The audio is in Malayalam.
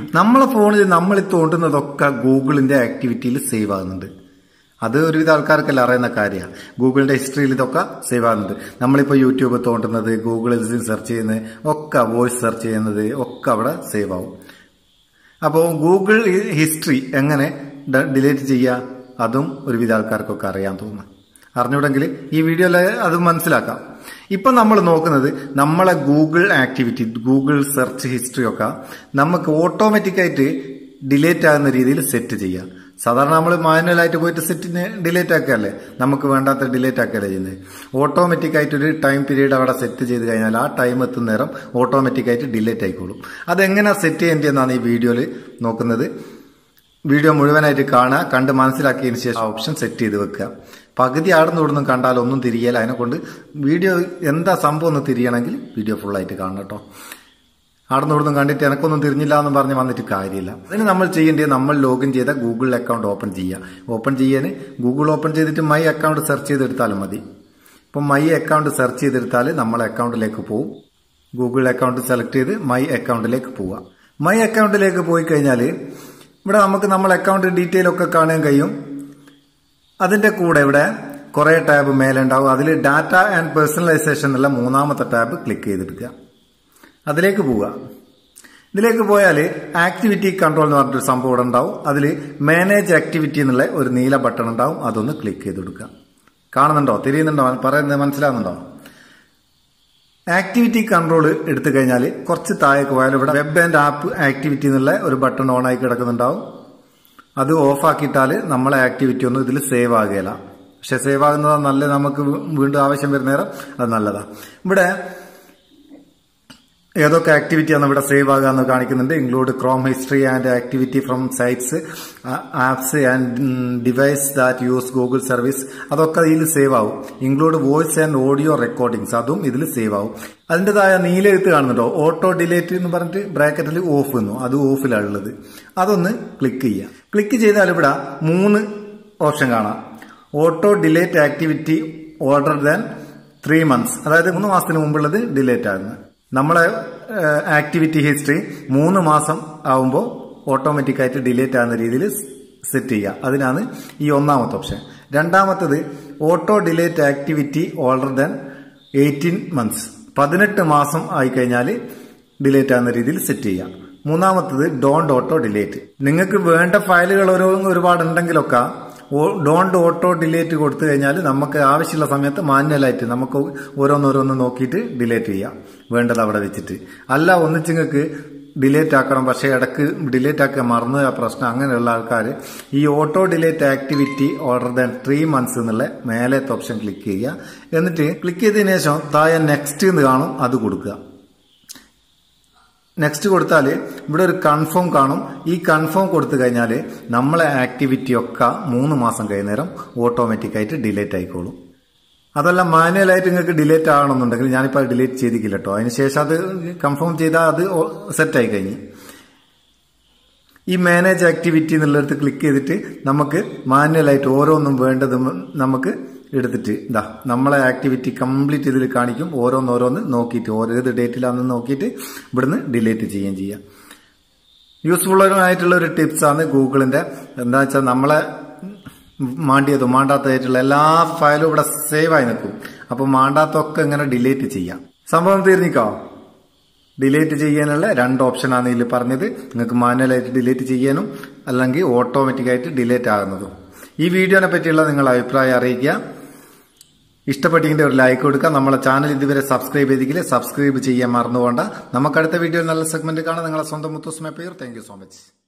നമ്മളെ ഫോണിൽ നമ്മൾ തോണ്ടുന്നതൊക്കെ ഗൂഗിളിന്റെ ആക്ടിവിറ്റിയിൽ സേവ് ആകുന്നുണ്ട് അത് ഒരുവിധ ആൾക്കാർക്കല്ല അറിയുന്ന കാര്യമാണ് ഗൂഗിളിന്റെ ഹിസ്റ്ററിയിൽ ഇതൊക്കെ സേവ് ആകുന്നുണ്ട് നമ്മളിപ്പോൾ യൂട്യൂബ് തോണ്ടുന്നത് ഗൂഗിളിൽ സെർച്ച് ചെയ്യുന്നത് ഒക്കെ വോയിസ് സെർച്ച് ചെയ്യുന്നത് ഒക്കെ അവിടെ സേവ് ആവും അപ്പോൾ ഗൂഗിൾ ഹിസ്റ്ററി എങ്ങനെ ഡിലീറ്റ് ചെയ്യുക അതും ഒരുവിധ ആൾക്കാർക്കൊക്കെ അറിയാൻ തോന്നുന്നു അറിഞ്ഞൂടെങ്കിൽ ഈ വീഡിയോയിൽ അത് മനസ്സിലാക്കാം ഇപ്പൊ നമ്മൾ നോക്കുന്നത് നമ്മളെ Google activity Google search history ഒക്കെ നമുക്ക് ഓട്ടോമാറ്റിക്കായിട്ട് ഡിലേറ്റ് ആകുന്ന രീതിയിൽ സെറ്റ് ചെയ്യാം സാധാരണ നമ്മൾ മാനുവലായിട്ട് പോയിട്ട് സെറ്റിന് ഡിലേറ്റ് ആക്കുകയല്ലേ നമുക്ക് വേണ്ടാത്ത ഡിലേറ്റ് ആക്കുകയല്ലേ ചെയ്യുന്നത് ഓട്ടോമാറ്റിക് ആയിട്ട് ഒരു ടൈം പീരീഡ് അവിടെ സെറ്റ് ചെയ്ത് കഴിഞ്ഞാൽ ആ ടൈം എത്തുന്ന നേരം ഓട്ടോമാറ്റിക് ആയിട്ട് ഡിലേറ്റ് ആയിക്കോളും അതെങ്ങനെ സെറ്റ് ചെയ്യേണ്ടതെന്നാണ് ഈ വീഡിയോയിൽ നോക്കുന്നത് വീഡിയോ മുഴുവനായിട്ട് കാണുക കണ്ട് മനസ്സിലാക്കിയതിന് ശേഷം ആ ഓപ്ഷൻ സെറ്റ് ചെയ്ത് വെക്കുക പകുതി ആടുന്ന ഇവിടുന്ന് കണ്ടാൽ ഒന്നും തിരിയല അതിനെ കൊണ്ട് വീഡിയോ എന്താ സംഭവം ഒന്ന് തിരിയണമെങ്കിൽ വീഡിയോ ഫുള്ളായിട്ട് കാണണം കേട്ടോ ആടുന്ന ഇവിടുന്ന് കണ്ടിട്ട് എനക്കൊന്നും തിരിഞ്ഞില്ല എന്ന് പറഞ്ഞ് വന്നിട്ട് കാര്യമില്ല അതിന് നമ്മൾ ചെയ്യേണ്ടത് നമ്മൾ ലോഗിൻ ചെയ്ത ഗൂഗിൾ അക്കൗണ്ട് ഓപ്പൺ ചെയ്യുക ഓപ്പൺ ചെയ്യാൻ ഗൂഗിൾ ഓപ്പൺ ചെയ്തിട്ട് മൈ അക്കൗണ്ട് സെർച്ച് ചെയ്തെടുത്താലും മതി ഇപ്പം മൈ അക്കൗണ്ട് സെർച്ച് ചെയ്തെടുത്താൽ നമ്മളെ അക്കൗണ്ടിലേക്ക് പോകും ഗൂഗിൾ അക്കൗണ്ട് സെലക്ട് ചെയ്ത് മൈ അക്കൗണ്ടിലേക്ക് പോവുക മൈ അക്കൗണ്ടിലേക്ക് പോയി കഴിഞ്ഞാൽ ഇവിടെ നമുക്ക് നമ്മൾ അക്കൗണ്ട് ഡീറ്റെയിൽ ഒക്കെ കാണാൻ കഴിയും അതിന്റെ കൂടെ ഇവിടെ കുറെ ടാബ് മേലുണ്ടാവും അതിൽ ഡാറ്റ ആൻഡ് പേഴ്സണലൈസേഷൻ എന്നുള്ള മൂന്നാമത്തെ ടാബ് ക്ലിക്ക് ചെയ്തെടുക്കുക അതിലേക്ക് പോവുക ഇതിലേക്ക് പോയാൽ ആക്ടിവിറ്റി കൺട്രോൾ എന്ന് പറഞ്ഞിട്ടൊരു സംഭവം ഇവിടെ ഉണ്ടാവും അതിൽ മാനേജ് ആക്ടിവിറ്റി എന്നുള്ള ഒരു നീല ബട്ടൺ ഉണ്ടാവും അതൊന്ന് ക്ലിക്ക് ചെയ്ത് കൊടുക്കുക കാണുന്നുണ്ടോ തിരിയുന്നുണ്ടോ പറയുന്നത് മനസ്സിലാകുന്നുണ്ടോ ആക്ടിവിറ്റി കൺട്രോൾ എടുത്തു കഴിഞ്ഞാൽ കുറച്ച് താഴേക്ക് പോയാൽ ഇവിടെ വെബ് ആൻഡ് ആപ്പ് ആക്ടിവിറ്റി എന്നുള്ള ഒരു ബട്ടൺ ഓൺ ആയി കിടക്കുന്നുണ്ടാവും അത് ഓഫ് ആക്കിയിട്ടാൽ നമ്മളെ ആക്ടിവിറ്റി ഒന്നും ഇതിൽ സേവ് ആകുകയില്ല പക്ഷെ സേവ് ആകുന്നത് നല്ല നമുക്ക് വീണ്ടും ആവശ്യം വരുന്ന നേരം അത് നല്ലതാണ് ഇവിടെ ഏതൊക്കെ ആക്ടിവിറ്റിയാണ് ഇവിടെ സേവ് ആകുക എന്ന് കാണിക്കുന്നുണ്ട് include Chrome history and activity from sites apps and device that use Google service അതൊക്കെ ഇതിൽ സേവ് ആവും include voice and audio recordings അതും ഇതിൽ സേവ് ആവും അതിൻ്റെതായ നീല എഴുത്ത് കാണുന്നുണ്ടോ ഓട്ടോ ഡിലേറ്റ് എന്ന് പറഞ്ഞിട്ട് ബ്രാക്കറ്റിൽ ഓഫ് എന്നു അത് ഓഫിലാണ് ഉള്ളത് അതൊന്ന് ക്ലിക്ക് ചെയ്യുക ക്ലിക്ക് ചെയ്താൽ ഇവിടെ മൂന്ന് ഓപ്ഷൻ കാണാം auto delete activity older than three months അതായത് മൂന്ന് മാസത്തിന് മുമ്പുള്ളത് ഡിലേറ്റ് ആകുന്നത് നമ്മളെ ആക്ടിവിറ്റി ഹിസ്റ്ററി മൂന്ന് മാസം ആവുമ്പോൾ ഓട്ടോമാറ്റിക്കായിട്ട് ഡിലേറ്റ് ആകുന്ന രീതിയിൽ സെറ്റ് ചെയ്യുക അതിനാണ് ഈ ഒന്നാമത്തെ ഓപ്ഷൻ രണ്ടാമത്തത് auto delete activity older than eighteen months പതിനെട്ട് മാസം ആയിക്കഴിഞ്ഞാൽ ഡിലേറ്റ് ആകുന്ന രീതിയിൽ സെറ്റ് ചെയ്യുക മൂന്നാമത്തത് ഡോണ്ട് ഓട്ടോ ഡിലേറ്റ് നിങ്ങൾക്ക് വേണ്ട ഫയലുകൾ ഓരോ ഒരുപാട് ഉണ്ടെങ്കിലൊക്കെ ഡോണ്ട് ഓട്ടോ ഡിലേറ്റ് കൊടുത്തു കഴിഞ്ഞാൽ നമുക്ക് ആവശ്യമുള്ള സമയത്ത് മാനുവലായിട്ട് നമുക്ക് ഓരോന്നോരോന്ന് നോക്കിയിട്ട് ഡിലേറ്റ് ചെയ്യാം വേണ്ടത് അവിടെ വെച്ചിട്ട് അല്ല ഒന്നിച്ചിങ്ങൾക്ക് ഡിലേറ്റ് ആക്കണം പക്ഷേ ഇടക്ക് ഡിലേറ്റ് ആക്കാൻ മറന്നു ആ പ്രശ്നം അങ്ങനെയുള്ള ആൾക്കാർ ഈ auto delete activity older than three months എന്നുള്ള മേലത്തെ ഓപ്ഷൻ ക്ലിക്ക് ചെയ്യുക എന്നിട്ട് ക്ലിക്ക് ചെയ്തതിനു ശേഷം താഴെ നെക്സ്റ്റ് എന്ന് കാണും അത് കൊടുക്കുക നെക്സ്റ്റ് കൊടുത്താൽ ഇവിടെ ഒരു കൺഫേം കാണും ഈ കൺഫേം കൊടുത്തു കഴിഞ്ഞാൽ നമ്മളെ ആക്ടിവിറ്റി ഒക്കെ മൂന്ന് മാസം കഴിയുന്നേരം ഓട്ടോമാറ്റിക്കായിട്ട് ഡിലേറ്റ് ആയിക്കോളും അതല്ല മാനുവലായിട്ട് നിങ്ങൾക്ക് ഡിലേറ്റ് ആകണമെന്നുണ്ടെങ്കിൽ ഞാനിപ്പോൾ അത് ഡിലേറ്റ് ചെയ്തിട്ടില്ല കേട്ടോ അതിനുശേഷം അത് കൺഫേം ചെയ്താൽ അത് സെറ്റായി കഴിഞ്ഞ് ഈ മാനേജ് ആക്ടിവിറ്റി എന്നുള്ളിടത്ത് ക്ലിക്ക് ചെയ്തിട്ട് നമുക്ക് മാനുവലായിട്ട് ഓരോന്നും വേണ്ടത് നമുക്ക് എടുത്തിട്ട് ഇതാ നമ്മളെ ആക്ടിവിറ്റി കംപ്ലീറ്റ് ഇതിൽ കാണിക്കും ഓരോന്നോരോന്ന് നോക്കിയിട്ട് ഓരോ ഏത് ഡേറ്റിലാണെന്ന് നോക്കിയിട്ട് ഇവിടുന്ന് ഡിലീറ്റ് ചെയ്യുകയും ചെയ്യാം യൂസ്ഫുൾ ആയിട്ടുള്ള ഒരു ടിപ്സാണ് ഗൂഗിളിന്റെ എന്താ വെച്ചാൽ നമ്മളെ മാണ്ടിയതും മാണ്ടാത്തതായിട്ടുള്ള എല്ലാ ഫയലും ഇവിടെ സേവ് ആയി നിൽക്കും അപ്പോൾ മാണ്ടാത്തൊക്കെ ഇങ്ങനെ ഡിലീറ്റ് ചെയ്യാം സംഭവം തീർന്നിക്കോ ഡിലീറ്റ് ചെയ്യാനുള്ള രണ്ട് ഓപ്ഷനാണ് ഇതിൽ പറഞ്ഞത് നിങ്ങൾക്ക് മാനുവലായിട്ട് ഡിലീറ്റ് ചെയ്യാനും അല്ലെങ്കിൽ ഓട്ടോമാറ്റിക്കായിട്ട് ഡിലീറ്റ് ആകുന്നതും ഈ വീഡിയോനെ പറ്റിയുള്ള നിങ്ങളുടെ അഭിപ്രായം അറിയിക്കുക ഇഷ്ടപ്പെട്ടെങ്കിൽ ഒരു ലൈക്ക് കൊടുക്കുക നമ്മളെ ചാനൽ ഇതുവരെ സബ്സ്ക്രൈബ് ചെയ്തെങ്കിൽ സബ്സ്ക്രൈബ് ചെയ്യാൻ മറന്നുപോണ്ട നമുക്ക് അടുത്ത വീഡിയോയിൽ നല്ല സെഗ്മെന്റ് കാണാം നിങ്ങളെ സ്വന്തം മുത്തൂസ് പേർ താങ്ക് സോ മച്ച്